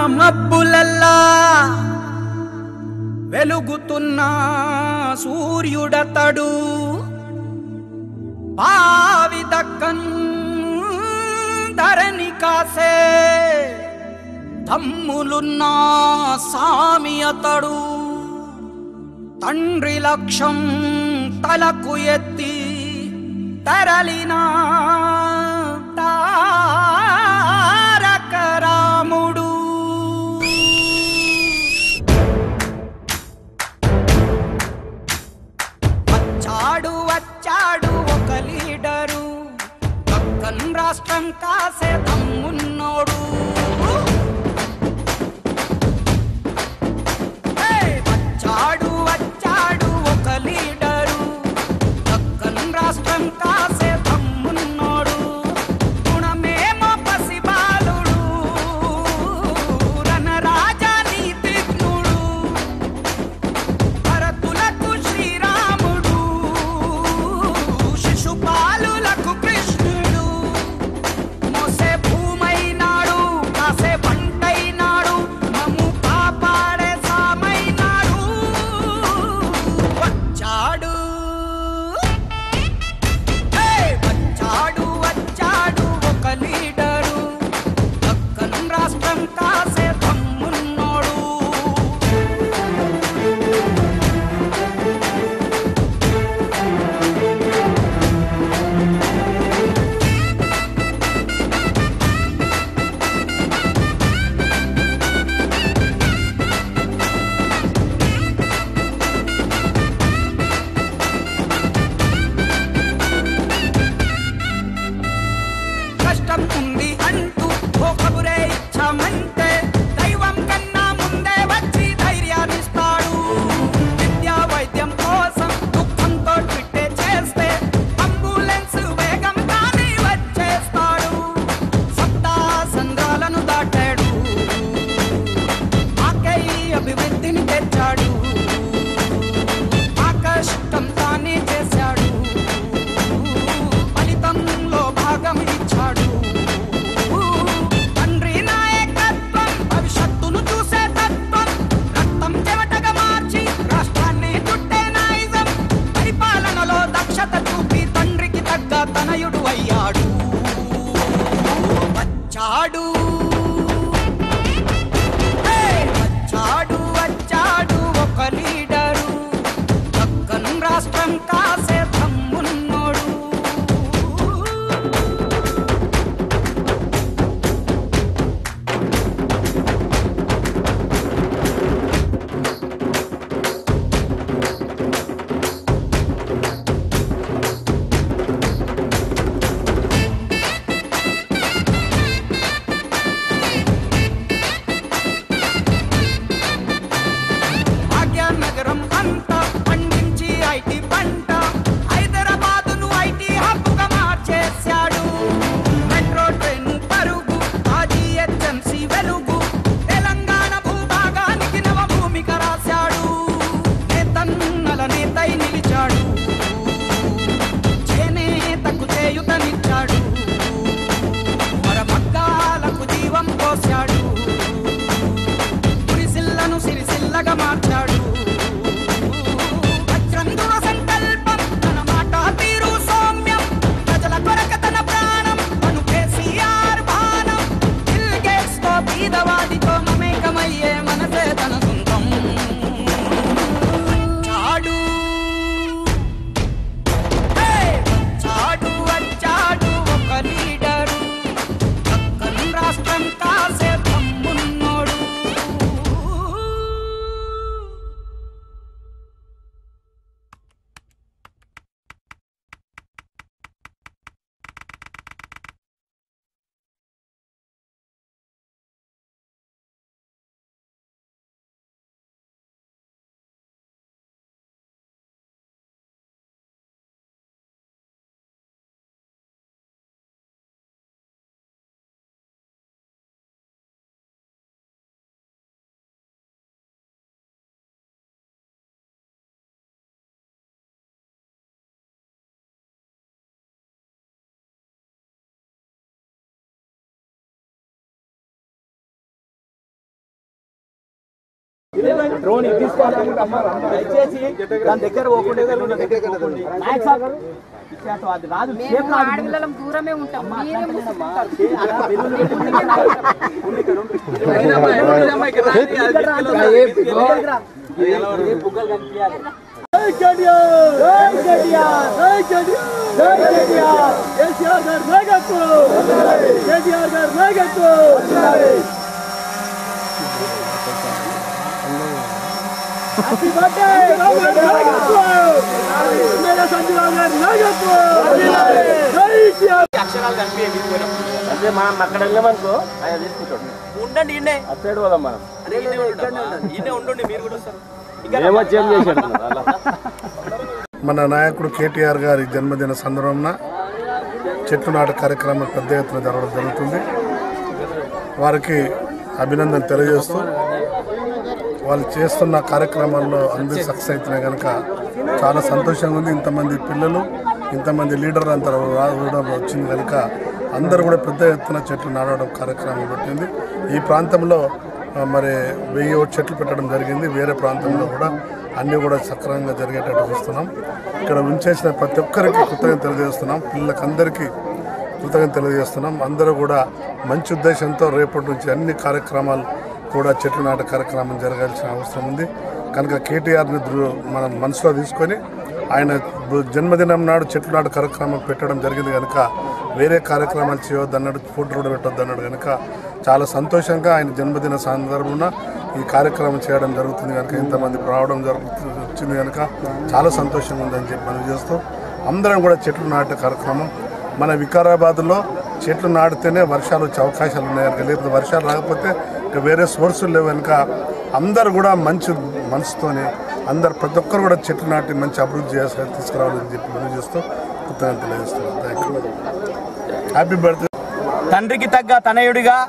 మబ్బులల్లా వెలుగుతున్న సూర్యుడతడు పావి దక్కన్ ధరణి కాసే తమ్ములున్న సామి అతడు తండ్రి లక్ష్యం తలకు ఎత్తి తరలిన తారక రాముడు వచ్చాడు వచ్చాడు ఒక లీడరు పక్కన్ రాష్ట్రం కాసే తమ్మున్నోడు ఏయ్! వచ్చాడు వచ్చాడు ఒక లీడరు పక్కన్ రాష్ట్రం కాసే తమ్మున్నోడు గుణమేమో పసిబాలుడు రణరాజా నీతిజ్ఞుడు భరతులకు శ్రీరాముడు శిశుపాలులకు కృష్ణుడు మోసే భూమైనాడు కాసే పంటైనాడు మమ్ము కాపాడే సామైనాడు వచ్చాడు ఏయ్! వచ్చాడు వచ్చాడు ఒక లీడరు పక్కన రాష్ట్రం కాసే తమ్మున్నోడు కష్టం ఉంది అంటూ ఓ కబురే ఇచ్చామంటే దైవం కన్నా ముందే వచ్చి ధైర్యాన్నిస్తాడు విద్యా వైద్యం కోసం దుఃఖంతో ట్విట్టే చేస్తే అంబులెన్స్ వేగం కానీ వచ్చేస్తాడు సప్తా సంద్రాలను దాటాడు ఆకై అభివృద్ధిని తెచ్చాడు ఆ కష్టం తానే చేశాడు ఫలితంలో భాగం ఇచ్చాడు తండ్రి నాయకత్వం భవిష్యత్తును చూసే తత్వం రక్తం చెమటగా మార్చి రాష్ట్రాన్ని చుట్టే నాయిజం పరిపాలనలో దక్షత చూపి తండ్రికి తగ్గ తనయుడు అయ్యాడు వచ్చాడు ఏయ్! వచ్చాడు వచ్చాడు ఒక లీడరు పక్కన రాష్ట్రం కాసే తమ్మున్నోడు భాగ్యనగరం అంతా పండించి ఐటీ పంట హైదరాబాదును ఐటీ హబ్బుగా మార్చేశాడు మెట్రో ట్రైన్ పరుగు ఆ జిహెచ్ఎంసి వెలుగు తెలంగాణ భూభాగానికి నవ భూమిక రాశాడు నేతన్నల నేతై నిలిచాడు చేనేతకు చేయుతనిచ్చాడు మరమగ్గాలకు జీవం పోశాడు సిరిసిల్లను సిరిసిల్లగా మార్చాడు డ్రోన్ ఇది తీసుకోవాలనుకుంటున్నాం దయచేసి దాని దగ్గర పోకుండా దగ్గర దగ్గర పోకండి. నాయక్ సాబ్ ఇచ్చేస్తాం. అది రాదు మేము సేఫ్ రాదు. ఆడపిల్లలం దూరమే ఉంటాం మీరే ముసుకుంటారు అక్కడ వెల్లుల్లి బుగ్గలు కనిపించాలి అక్షరాలు కనిపించే మీకు పోయినప్పుడు. అంటే మనం అక్కడ వెళ్ళామనుకో ఆయన తీసుకుంటాడు ఉండండి ఈయనే అటు సైడ్ పోదాం మనం అరే ఈయనే ఉండండి. ఈయనే ఉండండి మీరు కూడా వస్తారు ఇంకా ఏమో చేంజ్ చేసాడు అలా మన నాయకుడు కేటీఆర్ గారి జన్మదిన సందర్భంన చెట్లు నాటు కార్యక్రమం పెద్ద ఎత్తున జరగడం జరుగుతుంది వారికి అభినందన తెలియజేస్తూ వాళ్ళు చేస్తున్న కార్యక్రమాల్లో అందరూ సక్సెస్ అవుతున్నాయి కనుక చాలా సంతోషంగా ఉంది ఇంతమంది పిల్లలు ఇంతమంది లీడర్ అంతా రావడం వచ్చింది కనుక అందరూ కూడా పెద్ద ఎత్తున చెట్లు నాటడం కార్యక్రమం పెట్టింది ఈ ప్రాంతంలో ఆ, మరి వెయ్యి ఓ చెట్లు పెట్టడం జరిగింది వేరే ప్రాంతంలో కూడా అన్నీ కూడా సక్రమంగా జరిగేటట్టు చూస్తున్నాం ఇక్కడ ఉంచేసిన ప్రతి ఒక్కరికి కృతజ్ఞత తెలియజేస్తున్నాం పిల్లలకందరికీ కృతజ్ఞత తెలియజేస్తున్నాం అందరూ కూడా మంచి ఉద్దేశంతో రేపటి నుంచి అన్ని కార్యక్రమాలు కూడా చెట్లు నాటే కార్యక్రమం జరగాల్సిన అవసరం ఉంది కనుక కేటీఆర్ని దృ- మనం మనసులో తీసుకొని ఆయన బు- జన్మదినం నాడు చెట్లు నాటు కార్యక్రమం పెట్టడం జరిగింది కనుక వేరే కార్యక్రమాలు చేయొద్దు అన్నాడు ఫుడ్ కూడా పెట్టొద్దు అన్నాడు కనుక చాలా సంతోషంగా ఆయన జన్మదిన సందర్భంలో ఈ కార్యక్రమం చేయడం జరుగుతుంది కనుక ఇంతమంది రావడం జరుగుతుంది వచ్చింది కనుక చాలా సంతోషంగా ఉందని చెప్పి మనం చేస్తూ అందరం కూడా చెట్లు నాటే కార్యక్రమం మన వికారాబాద్లో చెట్లు నాటితేనే వర్షాలు వచ్చే అవకాశాలు ఉన్నాయి కనుక లేకపోతే వర్షాలు రాకపోతే ఇక వేరే సోర్సులు లేవు కనుక అందరు కూడా మంచి మనసుతోని అందరు ప్రతి ఒక్కరు కూడా చెట్లు నాటి మంచి అభివృద్ధి చేసి తీసుకురావాలని చెప్పి మనం చేస్తూ కృతజ్ఞతలు తెలియజేస్తున్నాం థ్యాంక్ యూ హ్యాపీ బర్త్డే తండ్రికి తగ్గ తనయుడిగా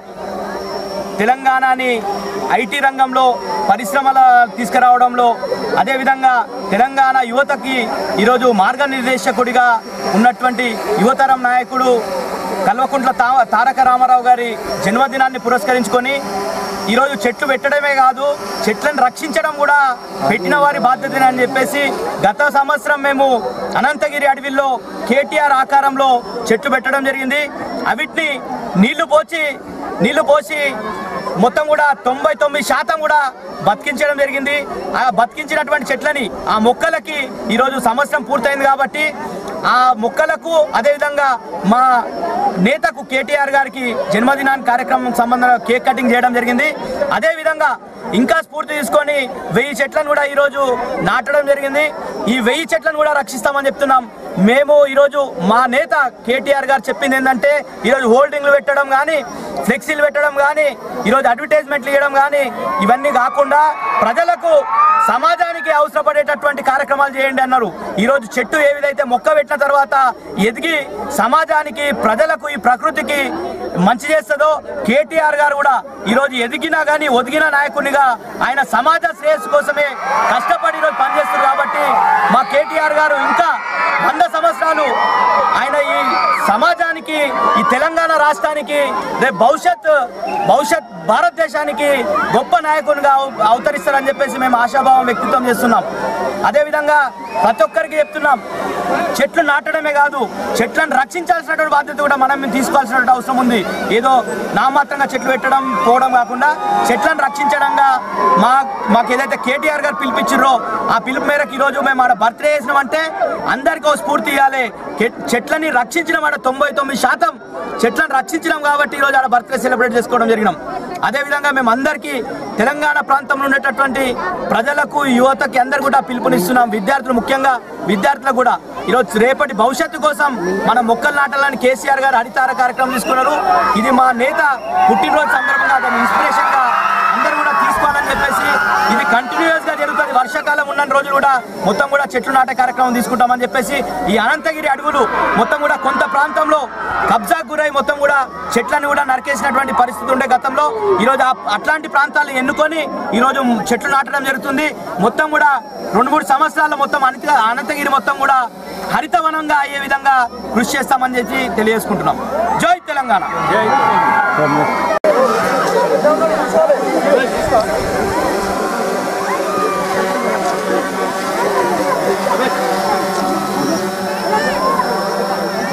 తెలంగాణని ఐటీ రంగంలో పరిశ్రమల తీసుకురావడంలో అదేవిధంగా తెలంగాణ యువతకి ఈరోజు మార్గనిర్దేశకుడిగా ఉన్నటువంటి యువతరం నాయకుడు కల్వకుంట్ల తా తారక రామారావు గారి జన్మదినాన్ని పురస్కరించుకొని ఈరోజు చెట్లు పెట్టడమే కాదు చెట్లను రక్షించడం కూడా పెట్టిన వారి బాధ్యతనే అని చెప్పేసి గత సంవత్సరం మేము అనంతగిరి అడవిలో కేటీఆర్ ఆకారంలో చెట్లు పెట్టడం జరిగింది అవిటిని నీళ్లు పోసి నీళ్లు పోసి మొత్తం కూడా తొంభై తొమ్మిది శాతం కూడా బతికించడం జరిగింది ఆ బతికించినటువంటి చెట్లని ఆ మొక్కలకి ఈరోజు సంవత్సరం పూర్తయింది కాబట్టి ఆ మొక్కలకు అదేవిధంగా మా నేతకు కేటీఆర్ గారికి జన్మదినాన్ని కార్యక్రమం సంబంధంగా కేక్ కటింగ్ చేయడం జరిగింది అదేవిధంగా ఇంకా స్ఫూర్తి తీసుకొని వెయ్యి చెట్లను కూడా ఈరోజు నాటడం జరిగింది ఈ వెయ్యి చెట్లను కూడా రక్షిస్తామని చెప్తున్నాం మేము ఈరోజు మా నేత కేటీఆర్ గారు చెప్పింది ఏంటంటే ఈరోజు హోల్డింగ్లు పెట్టడం కానీ ఫ్లెక్సీలు పెట్టడం కానీ ఈరోజు అడ్వర్టైజ్మెంట్లు ఇవ్వడం కానీ ఇవన్నీ కాకుండా ప్రజలకు సమాజానికి అవసరపడేటటువంటి కార్యక్రమాలు చేయండి అన్నారు ఈరోజు చెట్టు ఏ విధైతే మొక్క పెట్టిన తర్వాత ఎదిగి సమాజానికి ప్రజలకు ఈ ప్రకృతికి మంచి చేస్తుందో కేటీఆర్ గారు కూడా ఈరోజు ఎదిగినా కానీ ఒదిగిన నాయకునిగా ఆయన సమాజ శ్రేయస్సు కోసమే కష్టపడి ఈరోజు పనిచేస్తారు కాబట్టి మా కేటీఆర్ గారు ఇంకా వంద సంవత్సరాలు ఆయన ఈ సమాజానికి ఈ తెలంగాణ రాష్ట్రానికి రేపు భవిష్యత్ భవిష్యత్ భారతదేశానికి గొప్ప నాయకునిగా అవ- అవతరిస్తారని చెప్పేసి మేము ఆశాభావం వ్యక్తిత్వం చేస్తున్నాం అదేవిధంగా ప్రతి ఒక్కరికి చెప్తున్నాం చెట్లు నాటడమే కాదు చెట్లను రక్షించాల్సినటువంటి బాధ్యత కూడా మనం తీసుకోవాల్సినటువంటి అవసరం ఉంది ఏదో నామాత్రంగా చెట్లు పెట్టడం పోవడం కాకుండా చెట్లను రక్షించడంగా మా మాకు ఏదైతే కేటీఆర్ గారు పిలిపించారో ఆ పిలుపు మేరకు ఈరోజు మేము ఆడ బర్త్డే చేసినామంటే అందరికీ ఓ స్ఫూర్తి ఇవ్వాలి కె- చెట్లని రక్షించడం ఆడ తొంభై తొమ్మిది శాతం చెట్లను రక్షించడం కాబట్టి ఈరోజు ఆడ బర్త్డే సెలబ్రేట్ చేసుకోవడం జరిగినాం అదేవిధంగా మేము అందరికీ తెలంగాణ ప్రాంతంలో ఉండేటటువంటి ప్రజలకు యువతకి అందరు కూడా పిలుపునిస్తున్నాం విద్యార్థులు ముఖ్యంగా విద్యార్థులకు కూడా ఈరోజు రేపటి భవిష్యత్తు కోసం మన మొక్కలు నాటాలని కేసీఆర్ గారు హరితార కార్యక్రమం తీసుకున్నారు ఇది మా నేత పుట్టినరోజు సందర్భంగా దాన్ని ఇన్స్పిరేషన్ గా అందరూ కూడా తీసుకోవాలని చెప్పేసి ఇది కంటిన్యూస్ గా జరుగుతుంది వర్షాకాలం ఉన్న రోజులు కూడా మొత్తం కూడా చెట్లు నాటే కార్యక్రమం తీసుకుంటామని చెప్పేసి ఈ అనంతగిరి అడవులు మొత్తం కూడా కొంత ప్రాంతంలో కబ్జాకు గురై మొత్తం కూడా చెట్లను కూడా నరికేసినటువంటి పరిస్థితి ఉండే గతంలో ఈరోజు ఆ- అట్లాంటి ప్రాంతాలను ఎన్నుకొని ఈరోజు చెట్లు నాటడం జరుగుతుంది మొత్తం కూడా రెండు మూడు సంవత్సరాల్లో మొత్తం అనంత అనంతగిరి మొత్తం కూడా హరితవనంగా అయ్యే విధంగా కృషి చేస్తామని చెప్పి తెలియజేసుకుంటున్నాం జై తెలంగాణ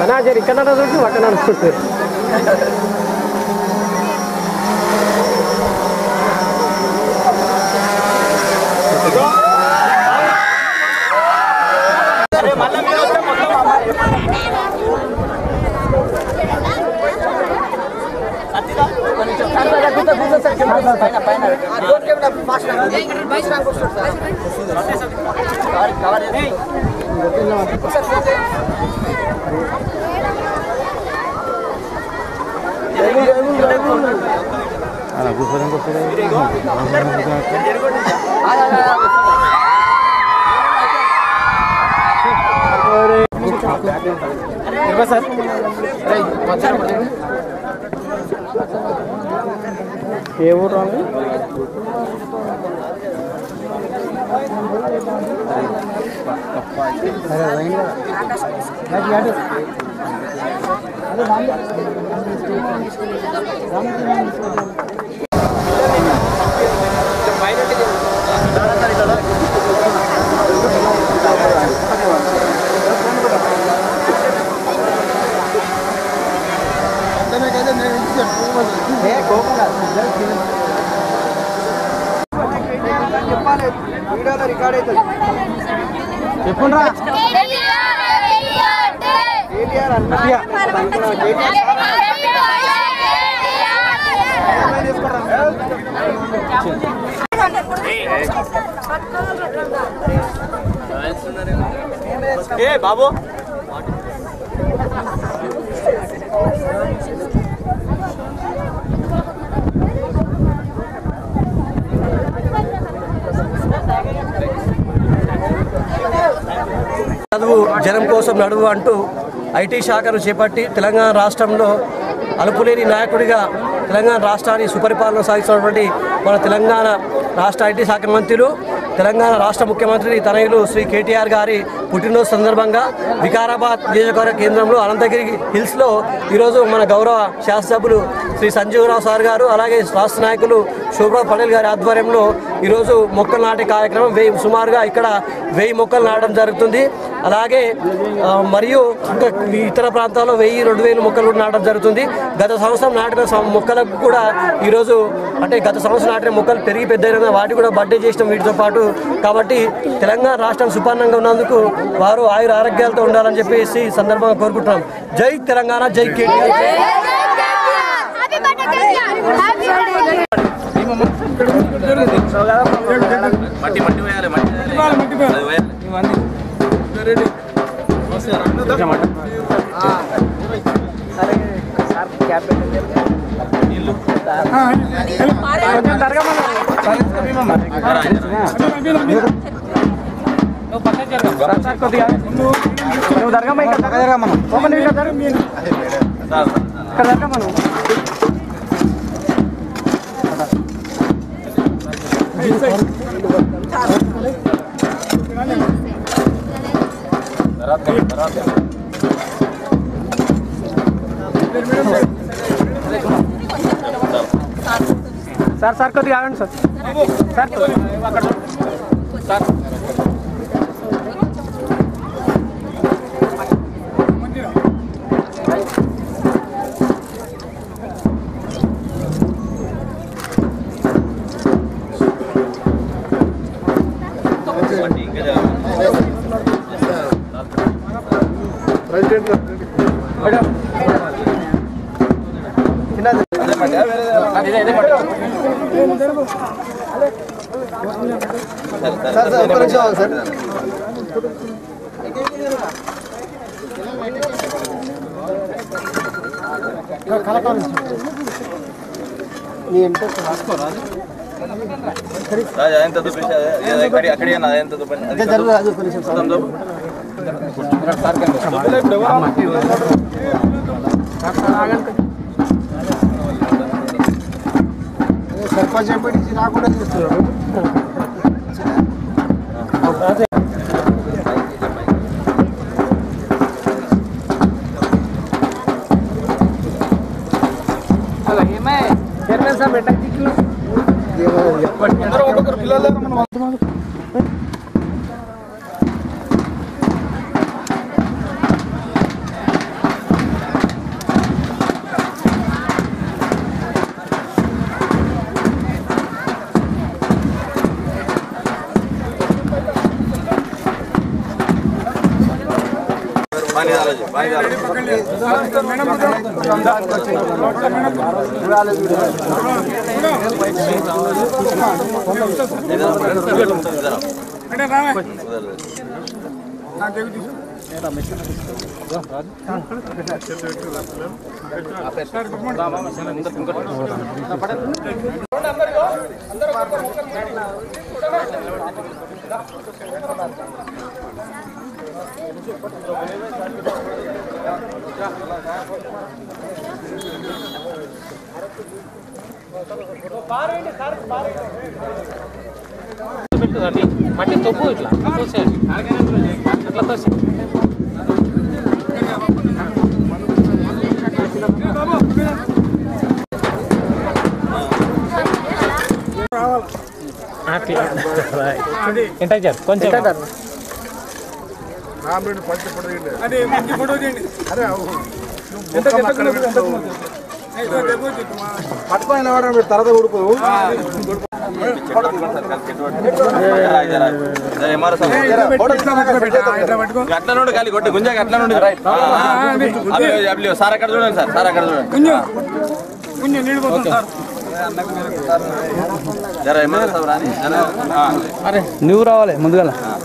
అనాజర్ ఇక్కడ చూసి పక్కన అనుకుంటారు ఏ ఊరు రావాలి ఏ బాబు చదువు జనం కోసం నడువు అంటూ ఐటీ శాఖను చేపట్టి తెలంగాణ రాష్ట్రంలో అలుపులేని నాయకుడిగా తెలంగాణ రాష్ట్రాన్ని సుపరిపాలన సాగిస్తున్నటువంటి మన తెలంగాణ రాష్ట్ర ఐటీ శాఖ మంత్రులు తెలంగాణ రాష్ట్ర ముఖ్యమంత్రి తనయులు శ్రీ కేటీఆర్ గారి పుట్టినరోజు సందర్భంగా వికారాబాద్ నియోజకవర్గ కేంద్రంలో అనంతగిరి హిల్స్లో ఈరోజు మన గౌరవ శాసనసభ్యులు శ్రీ సంజీవరావు సార్ గారు అలాగే రాష్ట్ర నాయకులు శోభా పటేల్ గారి ఆధ్వర్యంలో ఈరోజు మొక్కలు నాటే కార్యక్రమం వెయ్యి సుమారుగా ఇక్కడ వెయ్యి మొక్కలు నాటడం జరుగుతుంది అలాగే ఆ, మరియు ఇంకా ఇతర ప్రాంతాల్లో వెయ్యి రెండు వేలు మొక్కలు కూడా నాటడం జరుగుతుంది గత సంవత్సరం నాటిన సం- మొక్కలకు కూడా ఈరోజు అంటే గత సంవత్సరం నాటిన మొక్కలు పెరిగి పెద్ద వాటి కూడా బర్త్డే చేసిన వీటితో పాటు కాబట్టి తెలంగాణ రాష్ట్రం సుపర్ణంగా ఉన్నందుకు వారు ఆయుర ఆరోగ్యాలతో ఉండాలని చెప్పేసి ఈ సందర్భంగా కోరుకుంటున్నాం జై తెలంగాణ జై కేటీఆర్ మట్టి మట్టి వేయాలి మట్టి వేయాలి. అది వేయాలి. నువ్వు జరగమ్మా ఇక్కడ దగ్గర జరగమ్మా ఓపెన్ ఇక్కడ జరగ ఇక్కడ జరగమ్మా నువ్వు సార్ సార్ కొద్దిగా ఆగండి సార్ సార్ ప్రెసిడెంట్ రాజా, ఎంత చూపించా? అదే, అక్కడి- అక్కడే అన్న, ఎంత చూపించా? అది చూద్దాం, చూద్దాం. సర్పంచ్ ఎంపీటీసీ రాకుండా చూస్తున్నారు చైర్మన్ సార్ పెట్ట టిక్లు మట్టి తొక్కు ఇట్లా తోసేయండి అట్లా తోసి ఎంత ఇచ్చారు కొంచెం రాముడి పంచి ఫోటో తీయండి అదే మంచి ఫోటో తీయండి అరే అవును. నువ్వు ముఖం అక్కడ పెట్టుకో. పట్టుకొని నిలబడడం మీరు తర్వాత ఉడుకు అట్లా నుండి ఖాళీ కొట్టి గుంజాకి అట్లా నుండి సార్ అక్కడ చూడండి సార్ సార్ అక్కడ చూడండి జర ఎమ్మెల్యే సార్ రాని అరే నువ్వు రావాలి ముందుగా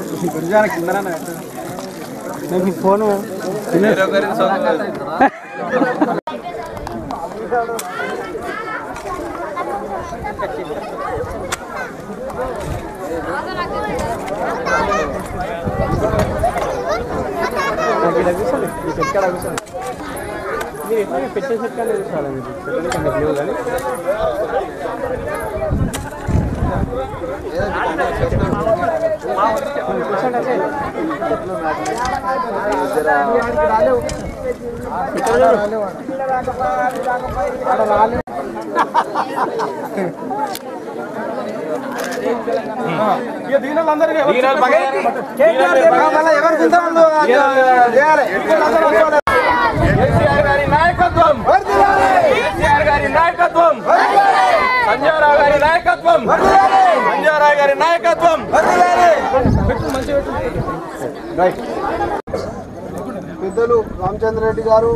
కేసీఆర్ గారి నాయకత్వం కేసీఆర్ గారి నాయకత్వం సంజయరావు గారి నాయకత్వం సంజయరావు గారి నాయకత్వం పెద్దలు రామచంద్ర రెడ్డి గారు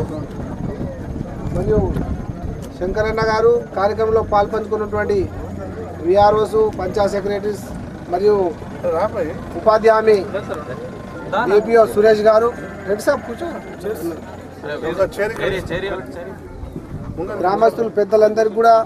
మరియు శంకరన్న గారు కార్యక్రమంలో పాల్పంచుకున్నటువంటి విఆర్ఓస్ పంచాయత్ సెక్రటరీస్ మరియు ఉపాధ్యామి ఏపీఓ సురేష్ గారు రెడ్డి సాబ్ కూర్చో ఒక చేరిక గ్రామస్తులు పెద్దలందరికీ కూడా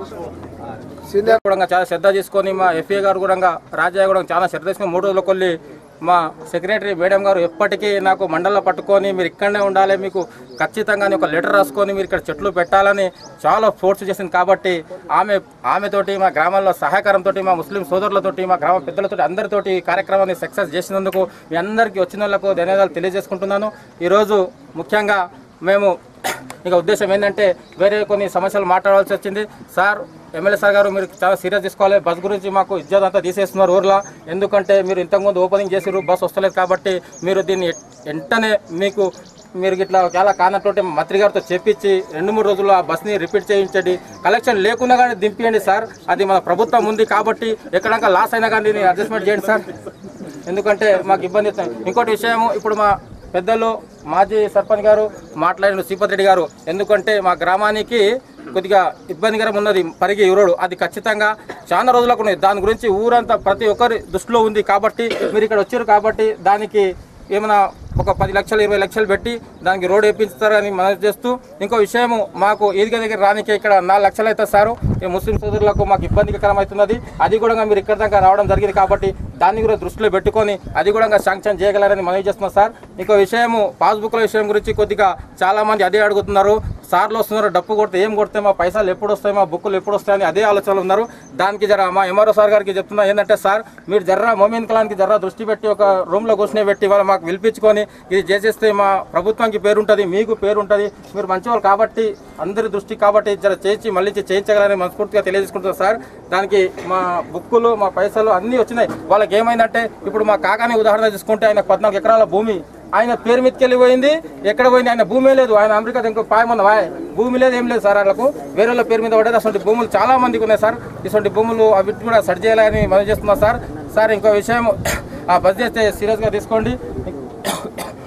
సీనియర్ కూడా చాలా శ్రద్ధ తీసుకొని మా ఎఫ్ఏ గారు కూడా రాజయ్య కూడా చాలా శ్రద్ధ తీసుకొని మూడు రోజులకు వెళ్ళి మా సెక్రటరీ మేడం గారు ఎప్పటికీ నాకు మండలంలో పట్టుకొని మీరు ఇక్కడనే ఉండాలి మీకు ఖచ్చితంగా ఒక లెటర్ రాసుకొని మీరు ఇక్కడ చెట్లు పెట్టాలని చాలా ఫోర్స్ చేసింది కాబట్టి ఆమె ఆమెతోటి మా గ్రామంలో సహకారంతో మా ముస్లిం సోదరులతోటి మా గ్రామ పెద్దలతో అందరితోటి ఈ కార్యక్రమాన్ని సక్సెస్ చేసినందుకు మీ అందరికీ వచ్చిన వాళ్ళకు ధన్యవాదాలు తెలియజేసుకుంటున్నాను ఈరోజు ముఖ్యంగా మేము ఇక ఉద్దేశం ఏంటంటే వేరే కొన్ని సమస్యలు మాట్లాడాల్సి వచ్చింది సార్ ఎమ్మెల్యే సార్ గారు మీరు చాలా సీరియస్ తీసుకోవాలి బస్ గురించి మాకు ఇజ్జత్ అంతా తీసేస్తున్నారు ఊర్లో ఎందుకంటే మీరు ఇంతకుముందు ఓపెనింగ్ చేసారు బస్ వస్తలేదు కాబట్టి మీరు దీన్ని వెంటనే మీకు మీరు ఇట్లా చాలా కానటువంటి మంత్రి గారితో చెప్పించి రెండు మూడు రోజుల్లో ఆ బస్ని రిపీట్ చేయించండి కలెక్షన్ లేకున్నా కానీ దింపియండి సార్ అది మన ప్రభుత్వం ఉంది కాబట్టి ఎక్కడంకా లాస్ అయినా కానీ దీన్ని అడ్జస్ట్మెంట్ చేయండి సార్ ఎందుకంటే మాకు ఇబ్బంది అవుతుంది. ఇంకోటి విషయము ఇప్పుడు మా పెద్దలు మాజీ సర్పంచ్ గారు మాట్లాడిన శ్రీపతి రెడ్డి గారు ఎందుకంటే మా గ్రామానికి కొద్దిగా ఇబ్బందికరం ఉన్నది పరిగి ఊరోడు అది ఖచ్చితంగా చాలా రోజులకు ఉన్నది దాని గురించి ఊరంతా ప్రతి ఒక్కరి దృష్టిలో ఉంది కాబట్టి మీరు ఇక్కడ వచ్చారు కాబట్టి దానికి ఏమైనా ఒక పది లక్షలు ఇరవై లక్షలు పెట్టి దానికి రోడ్ వేయించుతారని మనం చేస్తూ ఇంకో విషయము మాకు ఈద్గా దగ్గర రానికి ఇక్కడ నాలుగు లక్షలు అవుతుంది సారు ఈ ముస్లిం సోదరులకు మాకు ఇబ్బందికరం అవుతున్నది అది కూడా మీరు ఇక్కడ దాకా రావడం జరిగింది కాబట్టి దాన్ని కూడా దృష్టిలో పెట్టుకొని అది కూడా శాంక్షన్ చేయగలరని మనవి చేస్తున్నాం సార్ ఇంకో విషయము పాస్బుక్ల విషయం గురించి కొద్దిగా చాలా మంది అదే అడుగుతున్నారు సార్లు వస్తున్నారు డప్పు కొడితే ఏం కొడితే మా పైసలు ఎప్పుడు వస్తాయి మా బుక్కులు ఎప్పుడు వస్తాయని అదే ఆలోచనలు ఉన్నారు దానికి జర మా ఎంఆర్ఓ సార్ గారికి చెప్తున్నా ఏంటంటే సార్ మీరు జర్రా మోమిన్ కలానికి జర్రా దృష్టి పెట్టి ఒక రూమ్లో కూర్చుని పెట్టి వాళ్ళు మాకు పిలిపించుకొని ఇది చేసేస్తే మా ప్రభుత్వానికి పేరు ఉంటుంది మీకు పేరు ఉంటుంది మీరు మంచివాళ్ళు కాబట్టి అందరి దృష్టి కాబట్టి జర చేయించి మళ్ళీ చేయించగలని మనస్ఫూర్తిగా తెలియజేసుకుంటున్నాం సార్ దానికి మా బుక్కులు మా పైసలు అన్నీ వచ్చినాయి వాళ్ళకి ఏమైందంటే ఇప్పుడు మా కాకాని ఉదాహరణ తీసుకుంటే ఆయన పద్నాలుగు ఎకరాల భూమి ఆయన పేరు మీదకి వెళ్ళిపోయింది ఎక్కడ పోయింది ఆయన భూమే లేదు ఆయన అమెరికా ఇంకో పాయమన్న వాయ్ భూమి లేదు ఏం లేదు సార్ వాళ్ళకు వేరే వాళ్ళ పేరు మీద పడేది అటువంటి భూములు చాలా మందికి ఉన్నాయి సార్ ఇటువంటి భూములు అవి కూడా సరి చేయాలని మనం చేస్తున్నాం సార్ సార్ ఇంకో విషయం ఆ బస్ చేస్తే సీరియస్గా తీసుకోండి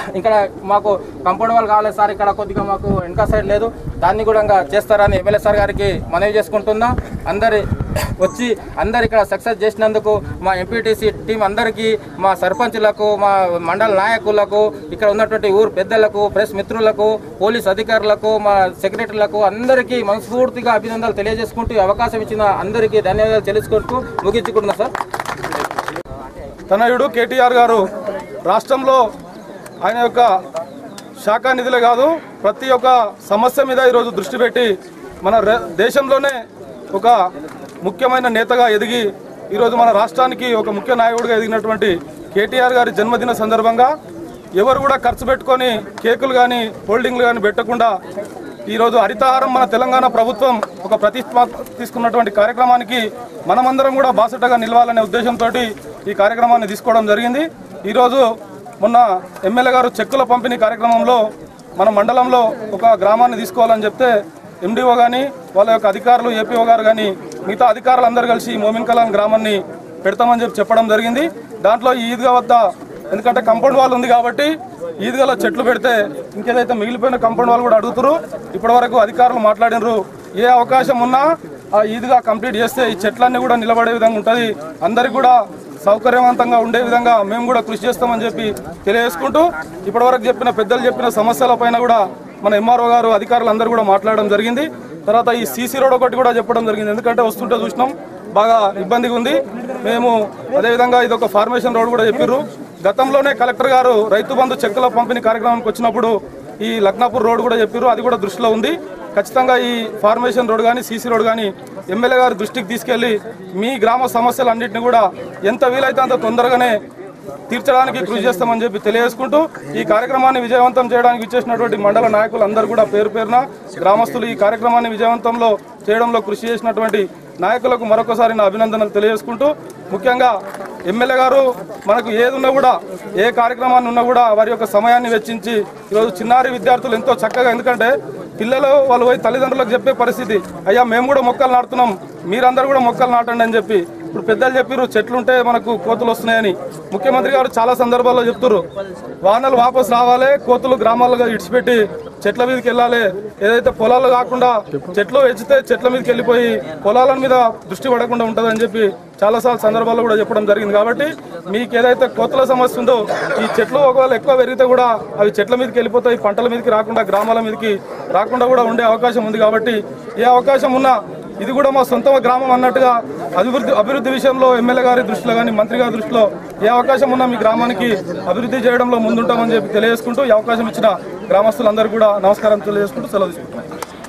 ఇక్కడ మాకు కంపౌండ్ వాళ్ళు కావాలి సార్ ఇక్కడ కొద్దిగా మాకు వెనక సైడ్ లేదు దాన్ని కూడా ఇంకా చేస్తారని ఎమ్మెల్యే సార్ గారికి మనవి చేసుకుంటున్నాం అందరి వచ్చి అందరు ఇక్కడ సక్సెస్ చేసినందుకు మా ఎంపీటీసీ టీం అందరికీ మా సర్పంచులకు మా మండల నాయకులకు ఇక్కడ ఉన్నటువంటి ఊరు పెద్దలకు ప్రెస్ మిత్రులకు పోలీస్ అధికారులకు మా సెక్రటరీలకు అందరికీ మనస్ఫూర్తిగా అభినందనలు తెలియజేసుకుంటూ ఈ అవకాశం ఇచ్చిన అందరికీ ధన్యవాదాలు తెలుసుకుంటూ ముగించుకుంటున్నా సార్ తనయుడు కేటీఆర్ గారు రాష్ట్రంలో ఆయన యొక్క శాఖా నిధులే కాదు ప్రతి ఒక్క సమస్య మీద ఈరోజు దృష్టి పెట్టి మన రే- దేశంలోనే ఒక ముఖ్యమైన నేతగా ఎదిగి ఈరోజు మన రాష్ట్రానికి ఒక ముఖ్య నాయకుడిగా ఎదిగినటువంటి కేటీఆర్ గారి జన్మదిన సందర్భంగా ఎవరు కూడా ఖర్చు పెట్టుకొని కేకులు కానీ హోల్డింగ్లు కానీ పెట్టకుండా ఈరోజు హరితహారం మన తెలంగాణ ప్రభుత్వం ఒక ప్రతిష్ఠ తీసుకున్నటువంటి కార్యక్రమానికి మనమందరం కూడా బాసటగా నిలవాలనే ఉద్దేశంతో ఈ కార్యక్రమాన్ని తీసుకోవడం జరిగింది ఈరోజు మొన్న ఎమ్మెల్యే గారు చెక్కుల పంపిణీ కార్యక్రమంలో మన మండలంలో ఒక గ్రామాన్ని తీసుకోవాలని చెప్తే ఎండిఓ కానీ వాళ్ళ యొక్క అధికారులు ఏపీఓ గారు కానీ మిగతా అధికారులందరూ కలిసి మోమిన్ కలాన్ గ్రామాన్ని పెడతామని చెప్పి చెప్పడం జరిగింది దాంట్లో ఈ ఈద్గా వద్ద ఎందుకంటే కంపౌండ్ వాల్ ఉంది కాబట్టి ఈద్గాలో చెట్లు పెడితే ఇంకేదైతే మిగిలిపోయిన కంపౌండ్ వాళ్ళు కూడా అడుగుతారు ఇప్పటి వరకు అధికారులు మాట్లాడినారు ఏ అవకాశం ఉన్నా ఆ ఈద్గా కంప్లీట్ చేస్తే ఈ చెట్లన్నీ కూడా నిలబడే విధంగా ఉంటుంది అందరికి కూడా సౌకర్యవంతంగా ఉండే విధంగా మేము కూడా కృషి చేస్తామని చెప్పి తెలియజేసుకుంటూ ఇప్పటివరకు చెప్పిన పెద్దలు చెప్పిన సమస్యల పైన కూడా మన ఎంఆర్ఓ గారు అధికారులు అందరూ కూడా మాట్లాడడం జరిగింది తర్వాత ఈ సీసీ రోడ్ ఒకటి కూడా చెప్పడం జరిగింది ఎందుకంటే వస్తుంటే చూసినాం బాగా ఇబ్బందిగా ఉంది మేము అదేవిధంగా ఇది ఒక ఫార్మేషన్ రోడ్ కూడా చెప్పారు గతంలోనే కలెక్టర్ గారు రైతు బంధు చెక్కుల పంపిణీ కార్యక్రమానికి వచ్చినప్పుడు ఈ లక్నాపూర్ రోడ్ కూడా చెప్పారు అది కూడా దృష్టిలో ఉంది ఖచ్చితంగా ఈ ఫార్మేషన్ రోడ్ కానీ సీసీ రోడ్ కానీ ఎమ్మెల్యే గారి దృష్టికి తీసుకెళ్లి మీ గ్రామ సమస్యలన్నింటినీ కూడా ఎంత వీలైతే అంత తొందరగానే తీర్చడానికి కృషి చేస్తామని చెప్పి తెలియజేసుకుంటూ ఈ కార్యక్రమాన్ని విజయవంతం చేయడానికి ఇచ్చేసినటువంటి మండల నాయకులు అందరూ కూడా పేరు పేరున గ్రామస్తులు ఈ కార్యక్రమాన్ని విజయవంతంలో చేయడంలో కృషి చేసినటువంటి నాయకులకు మరొకసారి నా అభినందనలు తెలియజేసుకుంటూ ముఖ్యంగా ఎమ్మెల్యే గారు మనకు ఏది ఉన్నా కూడా ఏ కార్యక్రమాన్ని ఉన్నా కూడా వారి యొక్క సమయాన్ని వెచ్చించి ఈరోజు చిన్నారి విద్యార్థులు ఎంతో చక్కగా ఎందుకంటే పిల్లలు వాళ్ళు పోయి తల్లిదండ్రులకు చెప్పే పరిస్థితి అయ్యా మేము కూడా మొక్కలు నాటుతున్నాం మీరందరూ కూడా మొక్కలు నాటండి అని చెప్పి ఇప్పుడు పెద్దలు చెప్పారు చెట్లుంటే మనకు కోతులు వస్తున్నాయని ముఖ్యమంత్రి గారు చాలా సందర్భాల్లో చెప్తున్నారు వానలు వాపసు రావాలి కోతులు గ్రామాలుగా ఇడిచిపెట్టి చెట్ల మీదకి వెళ్ళాలి ఏదైతే పొలాలు కాకుండా చెట్లు పెంచితే చెట్ల మీదకి వెళ్ళిపోయి పొలాల మీద దృష్టి పడకుండా ఉంటుందని చెప్పి చాలాసార్లు సందర్భాల్లో కూడా చెప్పడం జరిగింది కాబట్టి మీకు ఏదైతే కోతుల సమస్య ఉందో ఈ చెట్లు ఒకవేళ ఎక్కువ పెరిగితే కూడా అవి చెట్ల మీదకి వెళ్ళిపోతాయి పంటల మీదకి రాకుండా గ్రామాల మీదకి రాకుండా కూడా ఉండే అవకాశం ఉంది కాబట్టి ఏ అవకాశం ఉన్నా ఇది కూడా మా సొంత గ్రామం అన్నట్టుగా అభివృద్ధి అభివృద్ధి విషయంలో ఎమ్మెల్యే గారి దృష్టిలో కానీ మంత్రి గారి దృష్టిలో ఏ అవకాశం ఉన్నా మీ గ్రామానికి అభివృద్ధి చేయడంలో ముందుంటామని చెప్పి తెలియజేసుకుంటూ ఈ అవకాశం ఇచ్చిన గ్రామస్తులందరూ కూడా నమస్కారం తెలియజేసుకుంటూ సెలవు తీసుకుంటున్నాం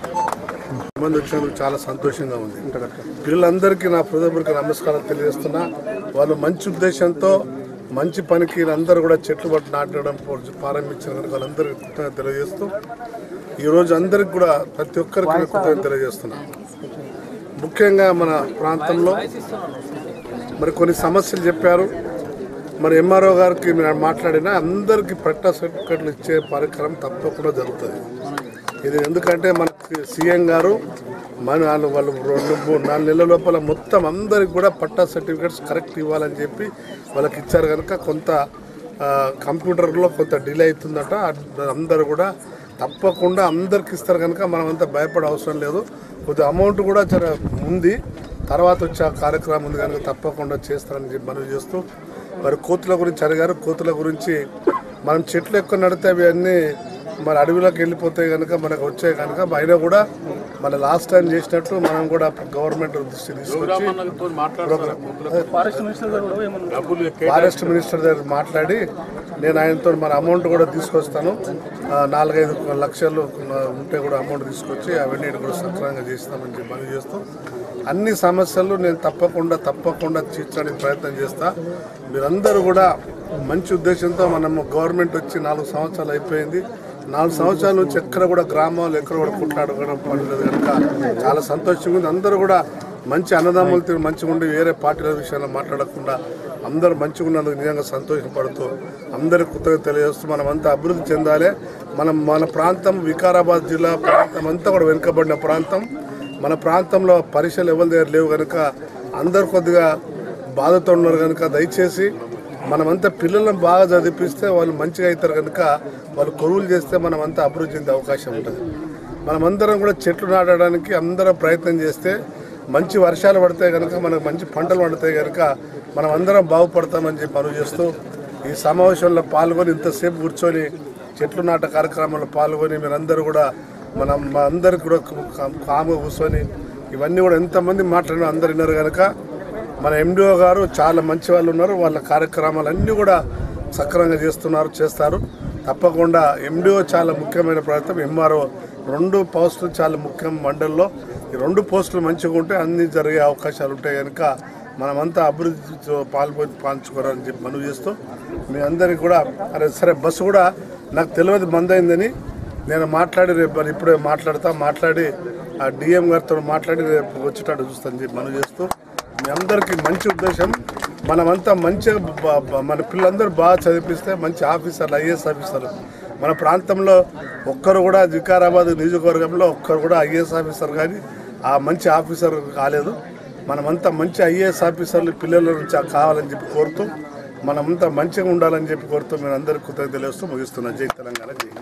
మంది వచ్చినందుకు చాలా సంతోషంగా ఉంది పిల్లలందరికీ నా హృదయపూర్వక నమస్కారాలు తెలియజేస్తున్నా వాళ్ళు మంచి ఉద్దేశంతో మంచి పనికి అందరూ కూడా చెట్లు పట్టు నాటడం ప్రారంభించిన కనుక వాళ్ళందరికీ కృతజ్ఞత తెలియజేస్తూ ఈరోజు అందరికి కూడా ప్రతి ఒక్కరికి నేను కృతజ్ఞత తెలియజేస్తున్నా ముఖ్యంగా మన ప్రాంతంలో మరి కొన్ని సమస్యలు చెప్పారు మరి ఎంఆర్ఓ గారికి మీరు మాట్లాడిన అందరికీ పట్టా సర్టిఫికెట్లు ఇచ్చే కార్యక్రమం తప్పకుండా జరుగుతుంది ఇది ఎందుకంటే మనకి సీఎం గారు మన వాళ్ళు వాళ్ళు రెండు మూడు నాలుగు నెలల లోపల మొత్తం అందరికి కూడా పట్టా సర్టిఫికెట్స్ కరెక్ట్ ఇవ్వాలని చెప్పి వాళ్ళకి ఇచ్చారు కనుక కొంత ఆ, కంప్యూటర్లో కొంత డిలే అవుతుందట అద్- అందరూ కూడా తప్పకుండా అందరికి ఇస్తారు కనుక మనం అంతా భయపడే అవసరం లేదు కొద్దిగా అమౌంట్ కూడా జర ఉంది తర్వాత వచ్చే ఆ కార్యక్రమం ఉంది కనుక తప్పకుండా చేస్తారని చెప్పి మనవి చేస్తూ మరి కోతుల గురించి అడిగారు కోతుల గురించి మనం చెట్లు ఎక్కువ నడితే అవి అన్నీ మరి అడవిలోకి వెళ్ళిపోతాయి కనుక మనకు వచ్చాయి కనుక అయినా కూడా మన లాస్ట్ టైం చేసినట్టు మనం కూడా గవర్నమెంట్ దృష్టి తీసుకొచ్చి ఫారెస్ట్ మినిస్టర్ దగ్గర మాట్లాడి నేను ఆయనతో మన అమౌంట్ కూడా తీసుకొస్తాను ఆ, నాలుగైదు లక్షలు ఉంటే కూడా అమౌంట్ తీసుకొచ్చి అవన్నీ కూడా సక్రమంగా చేస్తామని చెప్పి మనం చేస్తూ అన్ని సమస్యలు నేను తప్పకుండా తప్పకుండా తీర్చడానికి ప్రయత్నం చేస్తా మీరందరూ కూడా మంచి ఉద్దేశంతో మనము గవర్నమెంట్ వచ్చి నాలుగు సంవత్సరాలు అయిపోయింది నాలుగు సంవత్సరాల నుంచి ఎక్కడ కూడా గ్రామాలు ఎక్కడ కూడా కొట్లాడుకోవడం పడలేదు కనుక చాలా సంతోషంగా ఉంది అందరూ కూడా మంచి అన్నదమ్ములతో మంచిగా ఉండి వేరే పార్టీల విషయాల్లో మాట్లాడకుండా అందరూ మంచిగా ఉన్నందుకు నిజంగా సంతోషపడుతూ అందరి కృతజ్ఞత తెలియజేస్తూ మనం అంతా అభివృద్ధి చెందాలి మనం మన ప్రాంతం వికారాబాద్ జిల్లా ప్రాంతం అంతా కూడా వెనుకబడిన ప్రాంతం మన ప్రాంతంలో పరీక్షలు ఎవరి దగ్గర లేవు కనుక అందరు కొద్దిగా బాధతో ఉన్నారు కనుక దయచేసి మనమంతా పిల్లలను బాగా చదివిపిస్తే వాళ్ళు మంచిగా అవుతారు కనుక వాళ్ళు కొనుగోలు చేస్తే మనమంతా అభివృద్ధి చెందే అవకాశం ఉంటుంది మనమందరం కూడా చెట్లు నాటడానికి అందరం ప్రయత్నం చేస్తే మంచి వర్షాలు పడతాయి కనుక మనకు మంచి పంటలు పండుతాయి కనుక మనం అందరం బాగుపడతామని చెప్పి పనులు చేస్తూ ఈ సమావేశంలో పాల్గొని ఇంతసేపు కూర్చొని చెట్లు నాట కార్యక్రమంలో పాల్గొని మీరందరూ కూడా మనం మా అందరికి కూడా కాము కూర్చొని ఇవన్నీ కూడా ఎంతమంది మాట్లాడినా అందరు విన్నారు కనుక మన ఎండిఓ గారు చాలా మంచి వాళ్ళు ఉన్నారు వాళ్ళ కార్యక్రమాలన్నీ కూడా సక్రమంగా చేస్తున్నారు చేస్తారు తప్పకుండా ఎండిఓ చాలా ముఖ్యమైన ప్రయత్నం ఎంఆర్ఓ రెండు పోస్టులు చాలా ముఖ్యం మండలిలో ఈ రెండు పోస్టులు మంచిగా ఉంటే అన్ని జరిగే అవకాశాలు ఉంటాయి కనుక మనమంతా అభివృద్ధితో పాల్పొ పాల్చుకోవాలని చెప్పి మనవి చేస్తూ మీ అందరికి కూడా అరే సరే బస్సు కూడా నాకు తెలియదు బంద్ అయిందని నేను మాట్లాడి రేపు మరి ఇప్పుడే మాట్లాడతా మాట్లాడి ఆ డిఎం గారితో మాట్లాడి రేపు వచ్చేటట్టు చూస్తాను చెప్పి మనవి చేస్తూ మీ అందరికీ మంచి ఉద్దేశం మనమంతా మంచిగా బ- బ- మన పిల్లలందరూ బాగా చదివిస్తే మంచి ఆఫీసర్లు ఐఏఎస్ ఆఫీసర్లు మన ప్రాంతంలో ఒక్కరు కూడా వికారాబాద్ నియోజకవర్గంలో ఒక్కరు కూడా ఐఏఎస్ ఆఫీసర్ కానీ ఆ మంచి ఆఫీసర్ కాలేదు మనమంతా మంచి ఐఏఎస్ ఆఫీసర్లు పిల్లల నుంచి కావాలని చెప్పి కోరుతూ మనమంతా మంచిగా ఉండాలని చెప్పి కోరుతూ మీరు అందరికీ కృతజ్ఞతలు తెలియస్తూ ముగిస్తున్నాను జై తెలంగాణ జై హింద్.